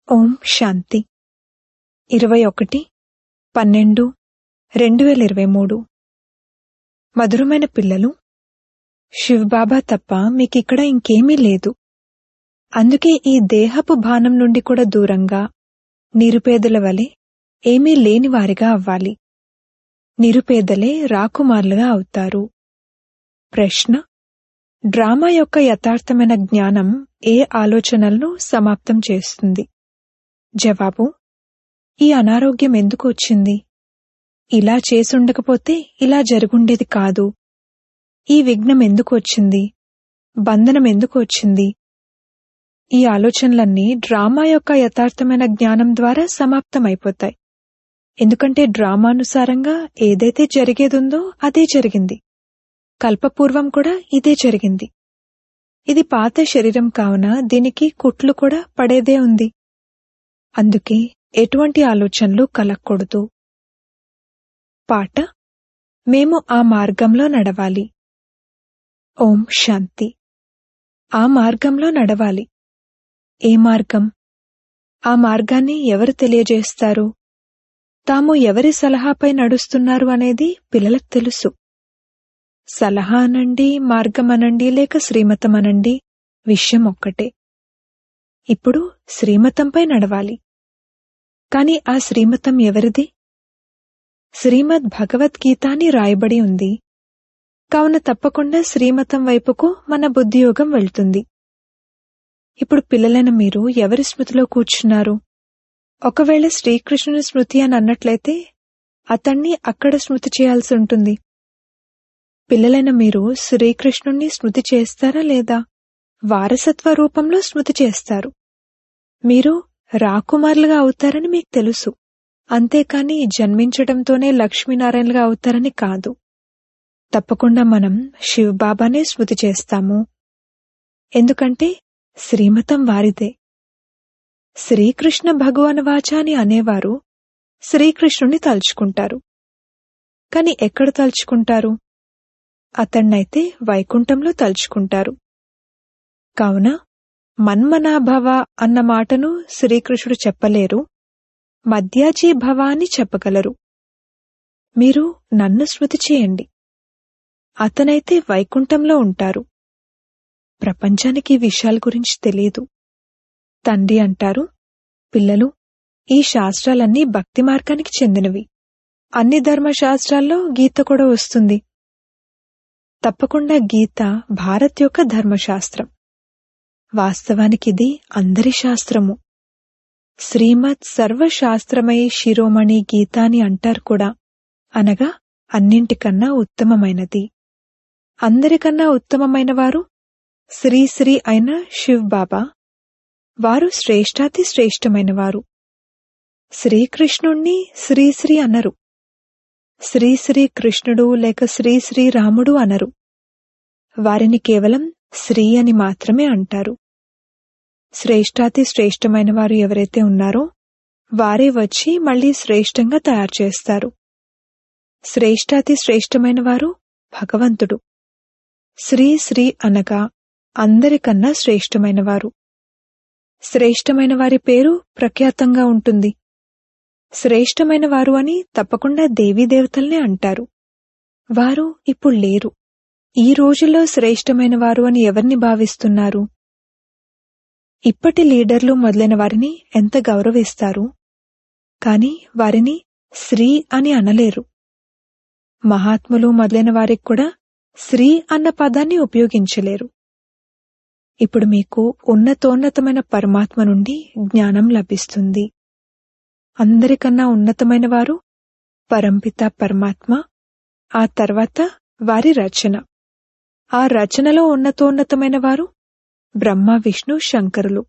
ఓం శాంతి ఇరవై ఒకటి పన్నెండు రెండు వేల ఇరవై మూడు మధురమైన పిల్లలు శివబాబా తప్ప మీకిక్కడ ఇంకేమీ లేదు అందుకే ఈ దేహపు భానం నుండి కూడా దూరంగా నిరుపేదల వలె ఏమీ లేని వారిగా అవ్వాలి నిరుపేదలే రాకుమారులుగా అవుతారు ప్రశ్న డ్రామా యొక్క యథార్థమైన జ్ఞానం ఏ ఆలోచనలను సమాప్తం చేస్తుంది జవాబు ఈ అనారోగ్యం ఎందుకు వచ్చింది ఇలా చేసుండకపోతే ఇలా జరుగుండేది కాదు ఈ విఘ్నం ఎందుకు వచ్చింది బంధనం ఎందుకు వచ్చింది ఈ ఆలోచనలన్నీ డ్రామా యొక్క యథార్థమైన జ్ఞానం ద్వారా సమాప్తమైపోతాయి ఎందుకంటే డ్రామానుసారంగా ఏదైతే జరిగేదుందో అదే జరిగింది కల్పపూర్వం కూడా ఇదే జరిగింది ఇది పాత శరీరం కావున దీనికి కుట్లు కూడా పడేదే ఉంది అందుకే ఎటువంటి ఆలోచనలు కలగకూడదు పాట మేము ఆ మార్గంలో నడవాలి ఓం శాంతి ఆ మార్గంలో నడవాలి ఏ మార్గం ఆ మార్గాన్ని ఎవరు తెలియజేస్తారు తాము ఎవరి సలహాపై నడుస్తున్నారు అనేది పిల్లలకు తెలుసు సలహా అనండి మార్గం అనండి లేక శ్రీమతం అనండి విషయం ఒక్కటే ఇప్పుడు శ్రీమతంపై నడవాలి కాని ఆ శ్రీమతం ఎవరిది శ్రీమద్ భగవద్గీత అని రాయబడి ఉంది కావున తప్పకుండా శ్రీమతం వైపుకు మన బుద్ధియోగం వెళ్తుంది ఇప్పుడు పిల్లలైన మీరు ఎవరి స్మృతిలో కూర్చున్నారు ఒకవేళ శ్రీకృష్ణుని స్మృతి అని అన్నట్లయితే అతన్ని అక్కడ స్మృతి చేయాల్సి ఉంటుంది పిల్లలైన మీరు శ్రీకృష్ణుణ్ణి స్మృతి చేస్తారా లేదా వారసత్వ రూపంలో స్మృతి చేస్తారు మీరు రాకుమారులుగా అవుతారని మీకు తెలుసు అంతేకాని జన్మించడంతోనే లక్ష్మీనారాయణలుగా అవుతారని కాదు తప్పకుండా మనం శివబాబానే స్మృతి చేస్తాము ఎందుకంటే శ్రీమతం వారిదే శ్రీకృష్ణ భగవాన్ వాచ అని అనేవారు శ్రీకృష్ణుని తలుచుకుంటారు కాని ఎక్కడ తలుచుకుంటారు అతన్నైతే వైకుంఠంలో తలుచుకుంటారు కావున మన్మనాభవ అన్న మాటను శ్రీకృష్ణుడు చెప్పలేరు మధ్యాజీ భవ అని చెప్పగలరు మీరు నన్ను స్మృతి చేయండి అతనైతే వైకుంఠంలో ఉంటారు ప్రపంచానికి ఈ విషయాల గురించి తెలియదు తండ్రి అంటారు పిల్లలు ఈ శాస్త్రాలన్నీ భక్తి మార్గానికి చెందినవి అన్ని ధర్మశాస్త్రాల్లో గీత కూడా వస్తుంది తప్పకుండా గీత భారత్ యొక్క ధర్మశాస్త్రం వాస్తవానికి ఇది అందరి శాస్త్రము శ్రీమద్ సర్వశాస్త్రమై శిరోమణి గీత అని అంటారు కూడా అనగా అన్నింటికన్నా ఉత్తమమైనది అందరికన్నా ఉత్తమమైన వారు శ్రీ శ్రీ అయిన శివ్ బాబా వారు శ్రేష్టాతి శ్రేష్టమైన వారు శ్రీకృష్ణుణ్ణి శ్రీశ్రీ అనరు శ్రీశ్రీ కృష్ణుడు లేక శ్రీశ్రీ రాముడు అనరు వారిని కేవలం శ్రీ అని మాత్రమే అంటారు శ్రేష్టాతి శ్రేష్టమైన వారు ఎవరైతే ఉన్నారో వారే వచ్చి మళ్ళీ శ్రేష్టంగా తయారు చేస్తారు శ్రేష్టాతి శ్రేష్టమైన వారు భగవంతుడు శ్రీ శ్రీ అనగా అందరికన్నా శ్రేష్టమైన వారు శ్రేష్టమైన వారి పేరు ప్రఖ్యాతంగా ఉంటుంది శ్రేష్టమైన వారు అని తప్పకుండా దేవీదేవతల్నే అంటారు వారు ఇప్పుడు లేరు ఈ రోజుల్లో శ్రేష్టమైన వారు అని ఎవరిని భావిస్తున్నారు ఇప్పటి లీడర్లు మొదలైన వారిని ఎంత గౌరవిస్తారు కాని వారిని శ్రీ అని అనలేరు మహాత్ములు మొదలైన వారికి కూడా శ్రీ అన్న పదాన్ని ఉపయోగించలేరు ఇప్పుడు మీకు ఉన్నతోన్నతమైన పరమాత్మ నుండి జ్ఞానం లభిస్తుంది అందరికన్నా ఉన్నతమైన వారు పరంపిత పరమాత్మ ఆ తర్వాత వారి రచన ఆ రచనలో ఉన్నతోన్నతమైన వారు బ్రహ్మ విష్ణు శంకరులు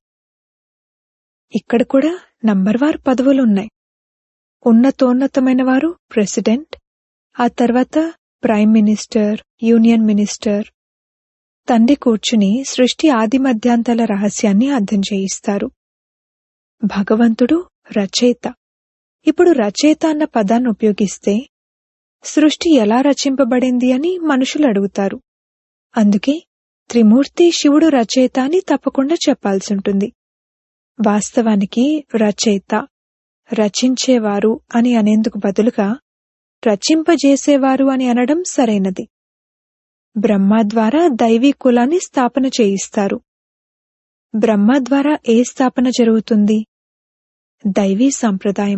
ఇక్కడ కూడా నంబర్వార్ పదవులున్నాయి ఉన్నతోన్నతమైన వారు ప్రెసిడెంట్ ఆ తర్వాత ప్రైమ్ మినిస్టర్ యూనియన్ మినిస్టర్ తండ్రి కూర్చుని సృష్టి ఆది మధ్యాంతాల రహస్యాన్ని అర్థం చేయిస్తారు భగవంతుడు రచయిత ఇప్పుడు రచయిత అన్న పదాన్ని ఉపయోగిస్తే సృష్టి ఎలా రచింపబడింది అని మనుషులు అడుగుతారు అందుకే త్రిమూర్తి శివుడు రచయిత అని తప్పకుండా చెప్పాల్సి ఉంటుంది వాస్తవానికి రచయిత రచించేవారు అని అనేందుకు బదులుగా రచింపజేసేవారు అని అనడం సరైనది బ్రహ్మ ద్వారా దైవీ కులాన్ని స్థాపన చేయిస్తారు బ్రహ్మ ద్వారా ఏ స్థాపన జరుగుతుంది దైవీ సంప్రదాయం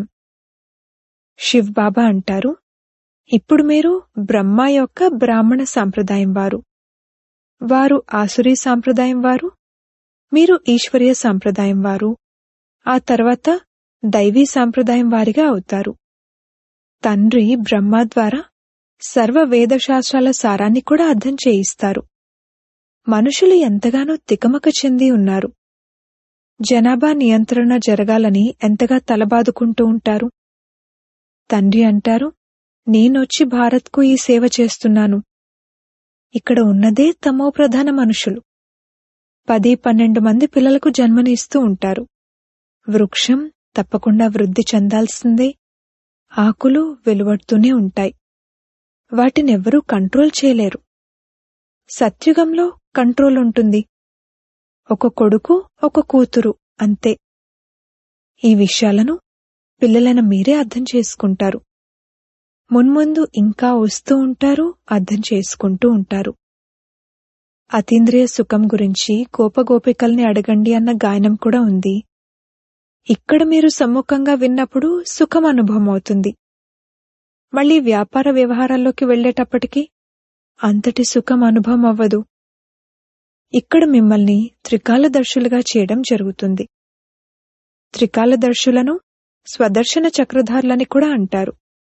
శివ్ బాబా అంటారు ఇప్పుడు మీరు బ్రహ్మ యొక్క బ్రాహ్మణ సాంప్రదాయం వారు వారు ఆసురీ సాంప్రదాయం వారు మీరు ఈశ్వరీయ సాంప్రదాయం వారు ఆ తర్వాత దైవీ సాంప్రదాయం వారిగా అవుతారు తండ్రి బ్రహ్మ ద్వారా సర్వ వేదశాస్త్రాల సారాన్ని కూడా అర్థం చేయిస్తారు మనుషులు ఎంతగానో తికమక చెంది ఉన్నారు జనాభా నియంత్రణ జరగాలని ఎంతగా తలబాదుకుంటూ ఉంటారు తండ్రి అంటారు నేనొచ్చి భారత్కు ఈ సేవ చేస్తున్నాను ఇక్కడ ఉన్నదే తమో ప్రధాన మనుషులు పది పన్నెండు మంది పిల్లలకు జన్మనిస్తూ ఉంటారు వృక్షం తప్పకుండా వృద్ధి చెందాల్సిందే ఆకులు వెలువడుతూనే ఉంటాయి వాటినెవ్వరూ కంట్రోల్ చేయలేరు సత్యుగంలో కంట్రోల్ ఉంటుంది ఒక కొడుకు ఒక కూతురు అంతే ఈ విషయాలను పిల్లలైన మీరే అర్థం చేసుకుంటారు మున్ముందు ఇంకా వస్తూ ఉంటారు అర్థం చేసుకుంటూ ఉంటారు అతీంద్రియ సుఖం గురించి గోపగోపికల్ని అడగండి అన్న గాయనం కూడా ఉంది ఇక్కడ మీరు సమ్ముఖంగా విన్నప్పుడు సుఖం అనుభవం అవుతుంది మళ్ళీ వ్యాపార వ్యవహారాల్లోకి వెళ్లేటప్పటికీ అంతటి సుఖం అనుభవం అవ్వదు ఇక్కడ మిమ్మల్ని త్రికాలదర్శులుగా చేయడం జరుగుతుంది త్రికాలదర్శులను స్వదర్శన చక్రధారులని కూడా అంటారు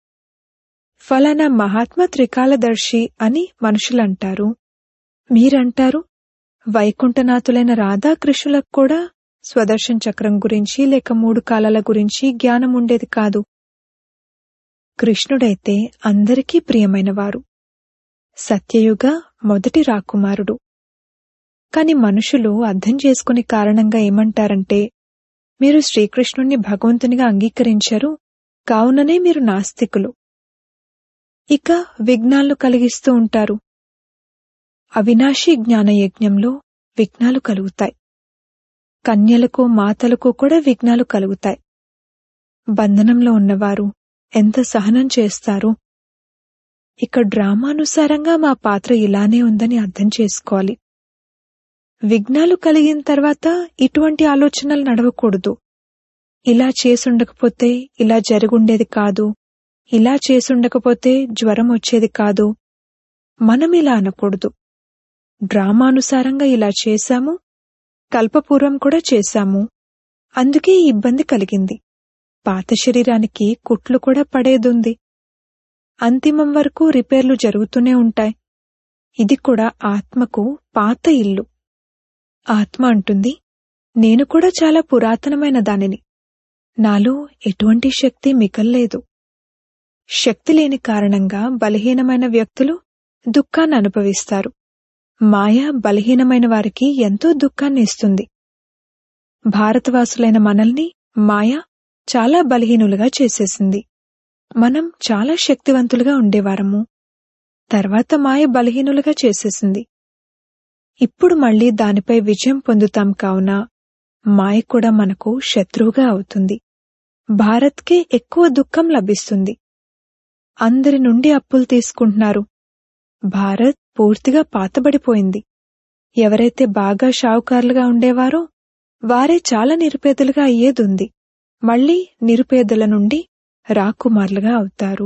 ఫలానా మహాత్మ త్రికాలదర్శి అని మనుషులంటారు మీరంటారు వైకుంఠనాథులైన రాధాకృష్ణులకు కూడా స్వదర్శన్ చక్రం గురించి లేక మూడు కాలాల గురించి జ్ఞానం ఉండేది కాదు కృష్ణుడైతే అందరికీ ప్రియమైనవారు సత్యయుగ మొదటి రాకుమారుడు కాని మనుషులు అర్థం చేసుకునే కారణంగా ఏమంటారంటే మీరు శ్రీకృష్ణుణ్ణి భగవంతునిగా అంగీకరించరు కావుననే మీరు నాస్తికులు ఇక విఘ్నాలు కలిగిస్తూ ఉంటారు అవినాశి జ్ఞాన యజ్ఞంలో విఘ్నాలు కలుగుతాయి కన్యలకు మాతలకు కూడా విఘ్నాలు కలుగుతాయి బంధనంలో ఉన్నవారు ఎంత సహనం చేస్తారు ఇక డ్రామానుసారంగా మా పాత్ర ఇలానే ఉందని అర్థం చేసుకోవాలి విఘ్నాలు కలిగిన తర్వాత ఇటువంటి ఆలోచనలు నడవకూడదు ఇలా చేసుండకపోతే ఇలా జరుగుండేది కాదు ఇలా చేసుండకపోతే జ్వరం వచ్చేది కాదు మనం ఇలా అనకూడదు డ్రామానుసారంగా ఇలా చేశాము కల్పపూర్వం కూడా చేశాము అందుకే ఈ ఇబ్బంది కలిగింది పాత శరీరానికి కుట్లు కూడా పడేదుంది అంతిమం వరకు రిపేర్లు జరుగుతూనే ఉంటాయి ఇది కూడా ఆత్మకు పాత ఇల్లు ఆత్మ అంటుంది నేను కూడా చాలా పురాతనమైన దానిని నాలో ఎటువంటి శక్తి మిగల్లేదు శక్తి లేని కారణంగా బలహీనమైన వ్యక్తులు దుఃఖాన్ని అనుభవిస్తారు మాయ బలహీనమైన వారికి ఎంతో దుఃఖాన్ని ఇస్తుంది భారతవాసులైన మనల్ని మాయ చాలా బలహీనులుగా చేసేసింది మనం చాలా శక్తివంతులుగా ఉండేవారము తర్వాత మాయ బలహీనులుగా చేసేసింది ఇప్పుడు మళ్ళీ దానిపై విజయం పొందుతాం కావున మాయ కూడా మనకు శత్రువుగా అవుతుంది భారత్కే ఎక్కువ దుఃఖం లభిస్తుంది అందరి నుండి అప్పులు తీసుకుంటున్నారు భారత్ పూర్తిగా పాతబడిపోయింది ఎవరైతే బాగా షావుకారులుగా ఉండేవారో వారే చాలా నిరుపేదలుగా అయ్యేదుంది మళ్ళీ నిరుపేదల నుండి రాకుమారులుగా అవుతారు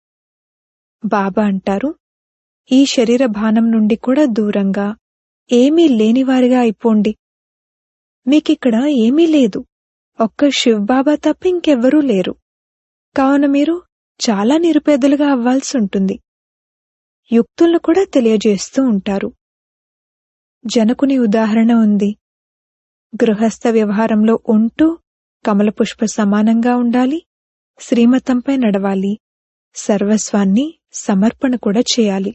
బాబా అంటారు ఈ శరీర భానం నుండి కూడా దూరంగా ఏమీ లేనివారిగా అయిపోండి మీకిక్కడ ఏమీ లేదు ఒక్క శివబాబా తప్ప ఇంకెవ్వరూ లేరు కావున మీరు చాలా నిరుపేదలుగా అవ్వాల్సి ఉంటుంది యుక్తులను కూడా తెలియజేస్తూ ఉంటారు జనకుని ఉదాహరణ ఉంది గృహస్థ వ్యవహారంలో ఉంటూ కమలపుష్ప సమానంగా ఉండాలి శ్రీమతంపై నడవాలి సర్వస్వాన్ని సమర్పణ కూడా చేయాలి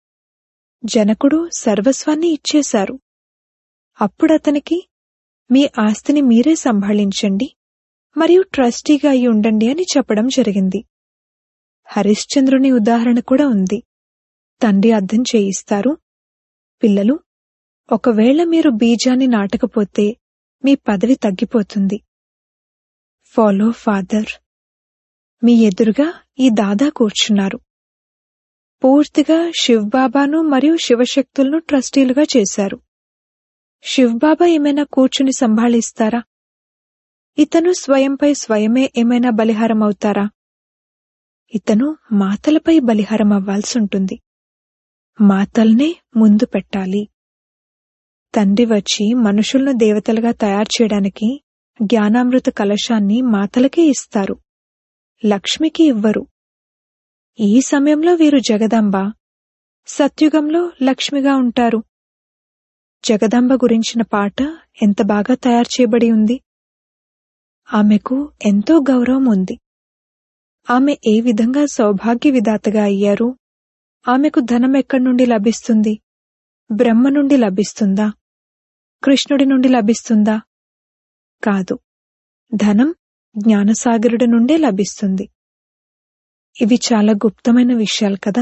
జనకుడు సర్వస్వాన్ని ఇచ్చేశారు అప్పుడతనికి మీ ఆస్తిని మీరే సంభాళించండి మరియు ట్రస్టీగా అయి ఉండండి అని చెప్పడం జరిగింది హరిశ్చంద్రుని ఉదాహరణ కూడా ఉంది తండ్రి అర్థం చేయిస్తారు పిల్లలు ఒకవేళ మీరు బీజాన్ని నాటకపోతే మీ పదవి తగ్గిపోతుంది ఫాలో ఫాదర్ మీ ఎదురుగా ఈ దాదా కూర్చున్నారు పూర్తిగా శివ్బాబాను మరియు శివశక్తులను ట్రస్టీలుగా చేశారు శివ్బాబా ఏమైనా కూర్చుని సంభాళిస్తారా ఇతను స్వయంపై స్వయమే ఏమైనా బలిహారం అవుతారా ఇతను మాతలపై బలిహారం అవ్వాల్సి ఉంటుంది మాతల్నే ముందు పెట్టాలి తండ్రి వచ్చి మనుషులను దేవతలుగా తయారు చేయడానికి జ్ఞానామృత కలశాన్ని మాతలకే ఇస్తారు లక్ష్మికి ఇవ్వరు ఈ సమయంలో వీరు జగదాంబ సత్యుగంలో లక్ష్మిగా ఉంటారు జగదాంబ గురించిన పాట ఎంత బాగా తయారు చేయబడి ఉంది ఆమెకు ఎంతో గౌరవం ఉంది ఆమె ఏ విధంగా సౌభాగ్య విధాతగా అయ్యారు ఆమెకు ధనం ఎక్కడి నుండి లభిస్తుంది బ్రహ్మ నుండి లభిస్తుందా కృష్ణుడి నుండి లభిస్తుందా కాదు ధనం జ్ఞానసాగరుడి నుండే లభిస్తుంది ఇవి చాలా గుప్తమైన విషయాలు కదా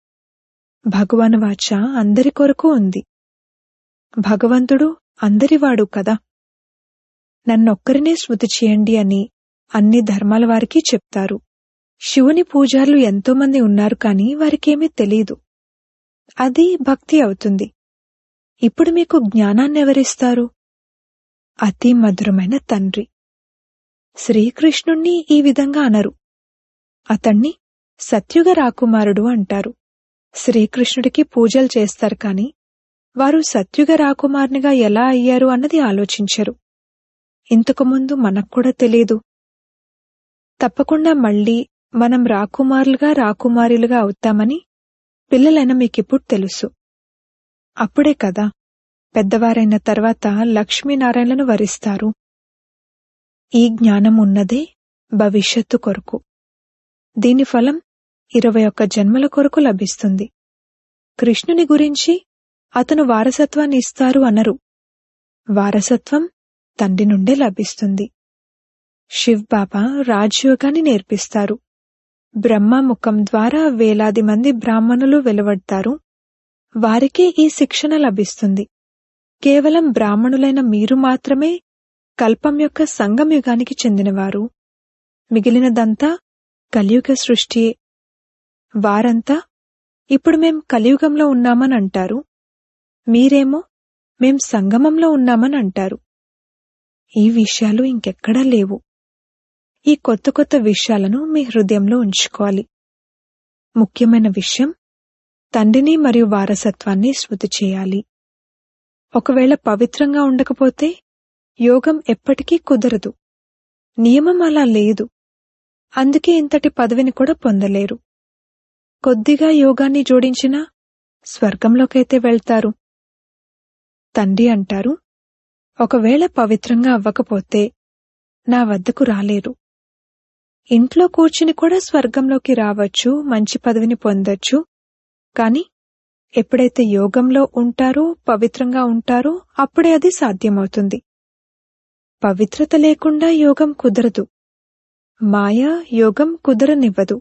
భగవాన్ వాచ అందరి కొరకు ఉంది భగవంతుడు అందరివాడు కదా నన్నొక్కరినే స్మృతి చేయండి అని అన్ని ధర్మాల వారికి చెప్తారు శివుని పూజారులు ఎంతోమంది ఉన్నారు కాని వారికేమీ తెలీదు అది భక్తి అవుతుంది ఇప్పుడు మీకు జ్ఞానాన్ని ఎవరిస్తారు అతి మధురమైన తండ్రి శ్రీకృష్ణుణ్ణి ఈ విధంగా అనరు అతణ్ణి సత్యుగ రాకుమారుడు అంటారు శ్రీకృష్ణుడికి పూజలు చేస్తారు కాని వారు సత్యుగ రాకుమారునిగా ఎలా అయ్యారు అన్నది ఆలోచించరు ఇంతకుముందు మనక్కూడా తెలీదు తప్పకుండా మళ్ళీ మనం రాకుమారులుగా రాకుమారులుగా అవుతామని పిల్లలైన మీకిప్పుడు తెలుసు అప్పుడే కదా పెద్దవారైన తర్వాత లక్ష్మీనారాయణలను వరిస్తారు ఈ జ్ఞానం ఉన్నదే భవిష్యత్తు కొరకు దీని ఫలం ఇరవై ఒక్క జన్మల కొరకు లభిస్తుంది కృష్ణుని గురించి అతను వారసత్వాన్ని ఇస్తారు అనరు వారసత్వం తండ్రి నుండే లభిస్తుంది శివ్ బాబా రాజయోగాన్ని నేర్పిస్తారు బ్రహ్మ ముఖం ద్వారా వేలాది మంది బ్రాహ్మణులు వెలువడతారు వారికే ఈ శిక్షణ లభిస్తుంది కేవలం బ్రాహ్మణులైన మీరు మాత్రమే కల్పం యొక్క సంగం యుగానికి చెందినవారు మిగిలినదంతా కలియుగ సృష్టియే వారంతా ఇప్పుడు మేం కలియుగంలో ఉన్నామని అంటారు మీరేమో మేం సంగమంలో ఉన్నామని అంటారు ఈ విషయాలు ఇంకెక్కడా లేవు ఈ కొత్త కొత్త విషయాలను మీ హృదయంలో ఉంచుకోవాలి ముఖ్యమైన విషయం తండ్రిని మరియు వారసత్వాన్ని స్మృతి చేయాలి ఒకవేళ పవిత్రంగా ఉండకపోతే యోగం ఎప్పటికీ కుదరదు నియమం అలా లేదు అందుకే ఇంతటి పదవిని కూడా పొందలేరు కొద్దిగా యోగాన్ని జోడించినా స్వర్గంలోకైతే వెళ్తారు తండ్రి అంటారు ఒకవేళ పవిత్రంగా అవ్వకపోతే నా వద్దకు రాలేరు ఇంట్లో కూర్చుని కూడా స్వర్గంలోకి రావచ్చు మంచి పదవిని పొందొచ్చు కాని ఎప్పుడైతే యోగంలో ఉంటారో పవిత్రంగా ఉంటారో అప్పుడే అది సాధ్యమవుతుంది పవిత్రత లేకుండా యోగం కుదరదు మాయ యోగం కుదరనివ్వదు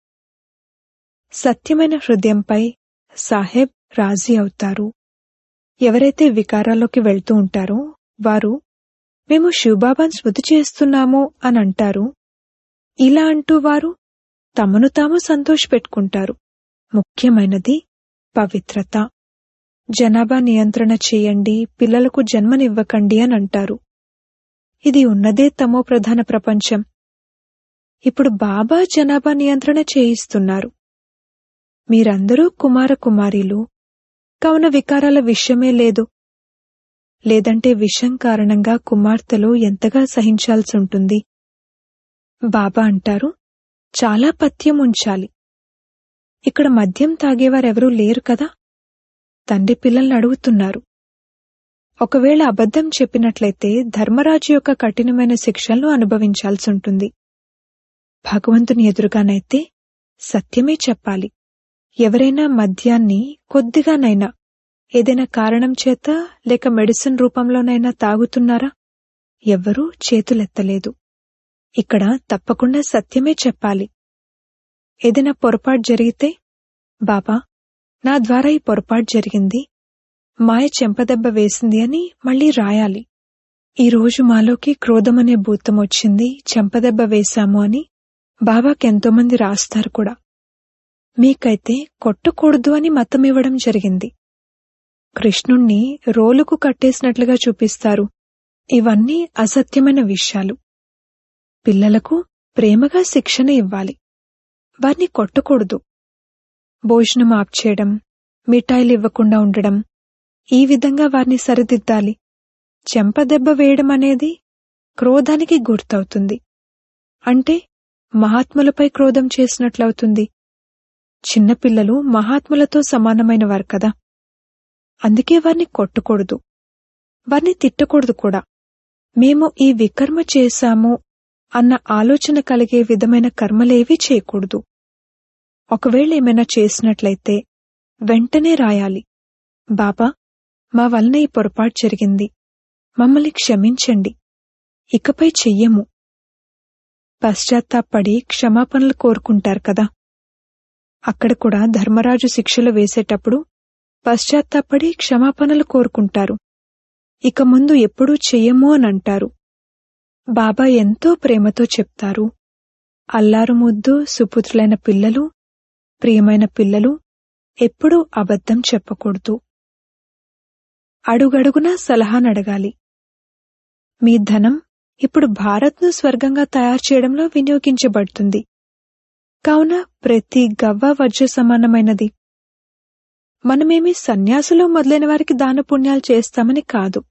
సత్యమైన హృదయంపై సాహెబ్ రాజీ అవుతారు ఎవరైతే వికారాల్లోకి వెళ్తూ ఉంటారో వారు మేము శివబాబాను స్మృతి చేస్తున్నాము అని అంటారు ఇలా అంటూ వారు తమను తాము సంతోషపెట్టుకుంటారు ముఖ్యమైనది పవిత్రత జనాభా నియంత్రణ చేయండి పిల్లలకు జన్మనివ్వకండి అని అంటారు ఇది ఉన్నదే తమో ప్రధాన ప్రపంచం ఇప్పుడు బాబా జనాభా నియంత్రణ చేయిస్తున్నారు మీరందరూ కుమార కుమారీలు కావున వికారాల విషయమే లేదు లేదంటే విషం కారణంగా కుమార్తెలు ఎంతగా సహించాల్సి ఉంటుంది బాబా అంటారు చాలా పథ్యం ఉంచాలి ఇక్కడ మద్యం తాగేవారెవరూ లేరు కదా తండ్రి పిల్లల్ని అడుగుతున్నారు ఒకవేళ అబద్ధం చెప్పినట్లయితే ధర్మరాజు యొక్క కఠినమైన శిక్షలను అనుభవించాల్సి ఉంటుంది భగవంతుని ఎదురుగానైతే సత్యమే చెప్పాలి ఎవరైనా మద్యాన్ని కొద్దిగానైనా ఏదైనా కారణం చేత లేక మెడిసిన్ రూపంలోనైనా తాగుతున్నారా ఎవ్వరూ చేతులెత్తలేదు ఇక్కడ తప్పకుండా సత్యమే చెప్పాలి ఏదైనా పొరపాటు జరిగితే బాబా నా ద్వారా ఈ పొరపాటు జరిగింది మాయ చెంపదెబ్బ వేసింది అని మళ్ళీ రాయాలి ఈ రోజు మాలోకి క్రోధమనే భూతం వచ్చింది చెంపదెబ్బ వేశాము అని బాబాకి ఎంతోమంది రాస్తారు కూడా మీకైతే కొట్టకూడదు అని మతం ఇవ్వడం జరిగింది కృష్ణుణ్ణి రోలుకు కట్టేసినట్లుగా చూపిస్తారు ఇవన్నీ అసత్యమైన విషయాలు పిల్లలకు ప్రేమగా శిక్షణ ఇవ్వాలి వారిని కొట్టకూడదు భోజనం ఆప్ చేయడం మిఠాయిలు ఇవ్వకుండా ఉండడం ఈ విధంగా వారిని సరిదిద్దాలి చెంపదెబ్బ వేయడం అనేది క్రోధానికి గుర్తవుతుంది అంటే మహాత్ములపై క్రోధం చేసినట్లవుతుంది చిన్నపిల్లలు మహాత్ములతో సమానమైన వారు కదా అందుకే వారిని కొట్టకూడదు వారిని తిట్టకూడదు కూడా మేము ఈ వికర్మ చేశాము అన్న ఆలోచన కలిగే విధమైన కర్మలేవీ చేయకూడదు ఒకవేళ ఏమైనా చేసినట్లయితే వెంటనే రాయాలి బాబా మా వలన ఈ పొరపాటు జరిగింది మమ్మల్ని క్షమించండి ఇకపై చెయ్యము పశ్చాత్తాపడి క్షమాపణలు కోరుకుంటారు కదా అక్కడ కూడా ధర్మరాజు శిక్షలు వేసేటప్పుడు పశ్చాత్తాపడి క్షమాపణలు కోరుకుంటారు ఇక ముందు ఎప్పుడూ చెయ్యము అని అంటారు బాబా ఎంతో ప్రేమతో చెప్తారు అల్లారు ముద్దు సుపుత్రులైన పిల్లలు ప్రియమైన పిల్లలు ఎప్పుడూ అబద్ధం చెప్పకూడదు అడుగడుగునా సలహానడగాలి మీ ధనం ఇప్పుడు భారత్ను స్వర్గంగా తయారు చేయడంలో వినియోగించబడుతుంది కావున ప్రతి గవ్వ వజ్ర సమానమైనది మనమేమి సన్యాసులు మొదలైన వారికి దానపుణ్యాలు చేస్తామని కాదు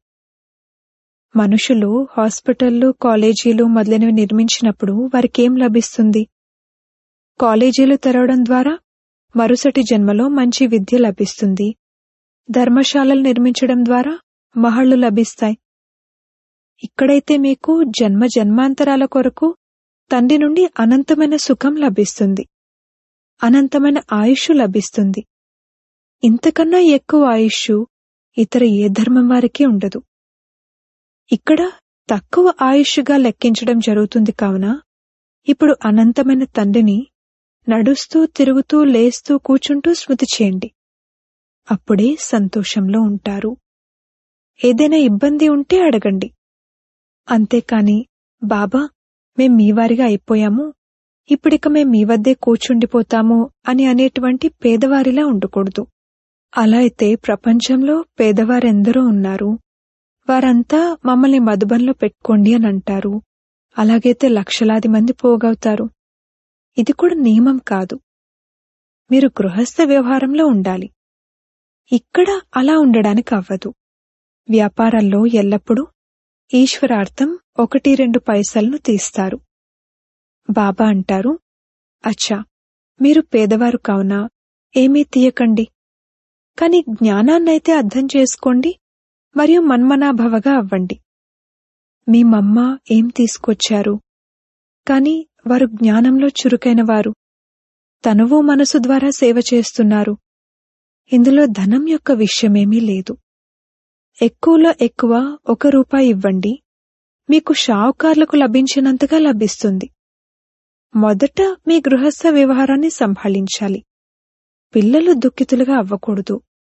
మనుషులు హాస్పిటళ్లు కాలేజీలు మొదలైనవి నిర్మించినప్పుడు వారికేం లభిస్తుంది కాలేజీలు తెరవడం ద్వారా మరుసటి జన్మలో మంచి విద్య లభిస్తుంది ధర్మశాలలు నిర్మించడం ద్వారా మహళ్లు లభిస్తాయి ఇక్కడైతే మీకు జన్మ జన్మాంతరాల కొరకు తండ్రి నుండి అనంతమైన సుఖం లభిస్తుంది అనంతమైన ఆయుష్ లభిస్తుంది ఇంతకన్నా ఎక్కువ ఆయుష్ ఇతర ఏ ధర్మం వారికి ఉండదు ఇక్కడ తక్కువ ఆయుష్గా లెక్కించడం జరుగుతుంది కావున ఇప్పుడు అనంతమైన తండ్రిని నడుస్తూ తిరుగుతూ లేస్తూ కూచుంటూ స్మృతి చేయండి అప్పుడే సంతోషంలో ఉంటారు ఏదైనా ఇబ్బంది ఉంటే అడగండి అంతేకాని బాబా మేం మీవారిగా అయిపోయాము ఇప్పుడిక మేం మీ వద్దే కూర్చుండిపోతాము అని అనేటువంటి పేదవారిలా ఉండకూడదు అలా అయితే ప్రపంచంలో పేదవారెందరో ఉన్నారు వారంతా మమ్మల్ని మధుబన్లో పెట్టుకోండి అని అంటారు అలాగైతే లక్షలాది మంది పోగవుతారు ఇది కూడా నియమం కాదు మీరు గృహస్థ వ్యవహారంలో ఉండాలి ఇక్కడ అలా ఉండడానికి అవ్వదు వ్యాపారాల్లో ఎల్లప్పుడూ ఈశ్వరార్థం ఒకటి రెండు పైసలను తీస్తారు బాబా అంటారు అచ్చా మీరు పేదవారు కావున ఏమీ తీయకండి కాని జ్ఞానాన్నైతే అర్థం చేసుకోండి మరియు మన్మనాభవగా అవ్వండి మీ మమ్మ ఏం తీసుకొచ్చారు కాని వారు జ్ఞానంలో చురుకైన వారు తనువు మనసు ద్వారా సేవ చేస్తున్నారు ఇందులో ధనం యొక్క విషయమేమీ లేదు ఎక్కువలో ఎక్కువ ఒక రూపాయి ఇవ్వండి మీకు షావుకార్లకు లభించినంతగా లభిస్తుంది మొదట మీ గృహస్థ వ్యవహారాన్ని సంభాళించాలి పిల్లలు దుఃఖితులుగా అవ్వకూడదు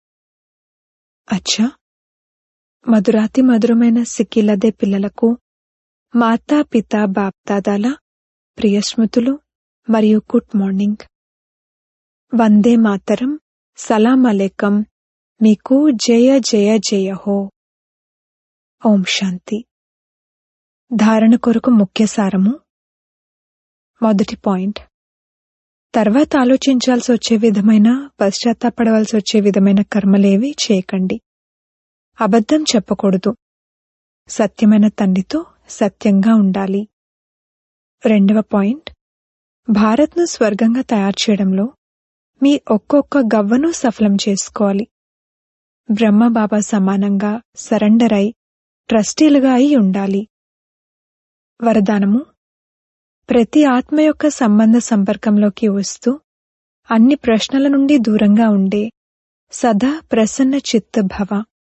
అచ్చా మధురాతి మధురమైన సిక్కిలదే పిల్లలకు మాతా పిత బాప్దాదాల ప్రియస్మృతులు మరియు గుడ్ మార్నింగ్ వందే మాతరం సలాం అలేకం మీకు జయ జయ జయ హో ఓం శాంతి ధారణ కొరకు ముఖ్య సారము మొదటి పాయింట్ తర్వాత ఆలోచించాల్సి వచ్చే విధమైన పశ్చాత్తాపడవలసి వచ్చే విధమైన కర్మలేవి చేయకండి అబద్ధం చెప్పకూడదు సత్యమైన తండ్రితో సత్యంగా ఉండాలి రెండవ పాయింట్ భారత్ను స్వర్గంగా తయారు చేయడంలో మీ ఒక్కొక్క గవ్వను సఫలం చేసుకోవాలి బ్రహ్మబాబా సమానంగా సరెండర్ అయి ట్రస్టీలుగా అయి ఉండాలి వరదానము ప్రతి ఆత్మ యొక్క సంబంధ సంపర్కంలోకి వస్తూ అన్ని ప్రశ్నల నుండి దూరంగా ఉండే సదా ప్రసన్న చిత్త భవ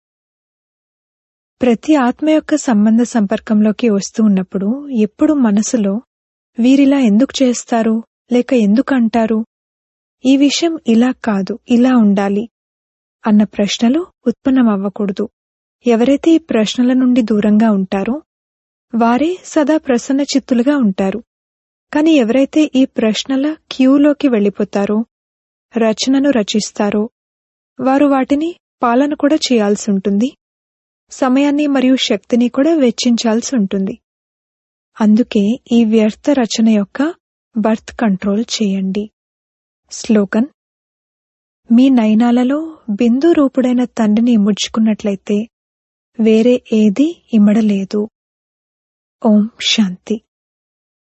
ప్రతి ఆత్మ యొక్క సంబంధ సంపర్కంలోకి వస్తూ ఉన్నప్పుడు ఎప్పుడు మనసులో వీరిలా ఎందుకు చేస్తారు లేక ఎందుకు అంటారు ఈ విషయం ఇలా కాదు ఇలా ఉండాలి అన్న ప్రశ్నలు ఉత్పన్నమవ్వకూడదు ఎవరైతే ఈ ప్రశ్నల నుండి దూరంగా ఉంటారో వారే సదా ప్రసన్న చిత్తులుగా ఉంటారు కానీ ఎవరైతే ఈ ప్రశ్నల క్యూలోకి వెళ్ళిపోతారో రచనను రచిస్తారో వారు వాటిని పాలన కూడా చేయాల్సి ఉంటుంది సమయాన్ని మరియు శక్తిని కూడా వెచ్చించాల్సి ఉంటుంది అందుకే ఈ వ్యర్థ రచన యొక్క బర్త్ కంట్రోల్ చేయండి స్లోగన్ మీ నయనాలలో బిందు రూపుడైన తండ్రిని ఇముడ్చుకున్నట్లయితే వేరే ఏది ఇమడలేదు ఓం శాంతి